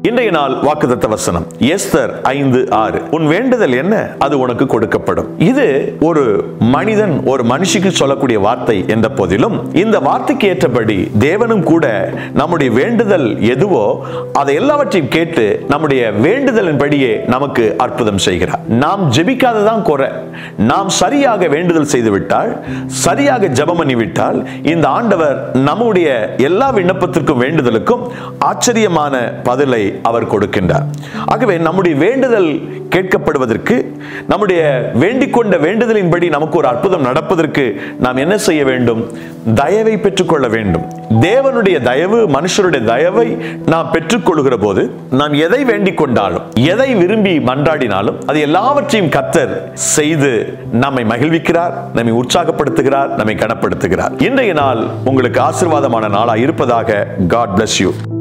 இன்றைய நாள் வாக்குத்தத்த வசனம் எஸ்தர் ஐந்து ஆறு உன் வேண்டுதல் என்ன அது உனக்கு கொடுக்கப்படும் இது ஒரு மனிதன் ஒரு மனுஷிக்கு சொல்லக்கூடிய வார்த்தை என்ற போதிலும் இந்த வார்த்தைக்கு ஏற்றபடி தேவனும் கூட நம்முடைய வேண்டுதல் எதுவோ அதை எல்லாவற்றையும் கேட்டு நம்முடைய வேண்டுதலின்படியே நமக்கு அற்புதம் செய்கிறார் நாம் ஜெபிக்காததான் குறை நாம் சரியாக வேண்டுதல் செய்து விட்டால் சரியாக ஜெபம் பண்ணி விட்டால் இந்த ஆண்டவர் நம்முடைய எல்லா விண்ணப்பத்திற்கும் வேண்டுதலுக்கும் ஆச்சரியமான பதிலை அவர் கொடுக்கின்றார் ஆகவே நம்முடைய வேண்டுதல் கேட்கப்படுவதற்கு நம்முடைய வேண்டிக் கொண்ட வேண்டுதலின்படி நமக்கு ஒரு அற்புதம் நடப்பதற்கு நாம் என்ன செய்ய வேண்டும் தயவை பெற்றுக்கொள்ள வேண்டும் தேவனுடைய தயவு மனுஷருடைய தயவை நாம் பெற்றுக்கொள்கிற போது நாம் எதை வேண்டிக் கொண்டாலும் எதை விரும்பி மன்றாடினாலும் அது எல்லாவற்றையும் கத்தர் செய்து நம்மை மகிழ்விக்கிறார் நம்மை உற்சாகப்படுத்துகிறார் நம்மை கனப்படுத்துகிறார் இன்றைய நாள் உங்களுக்கு ஆசீர்வாதமான நாளாக இருப்பதாக காட் bless யூ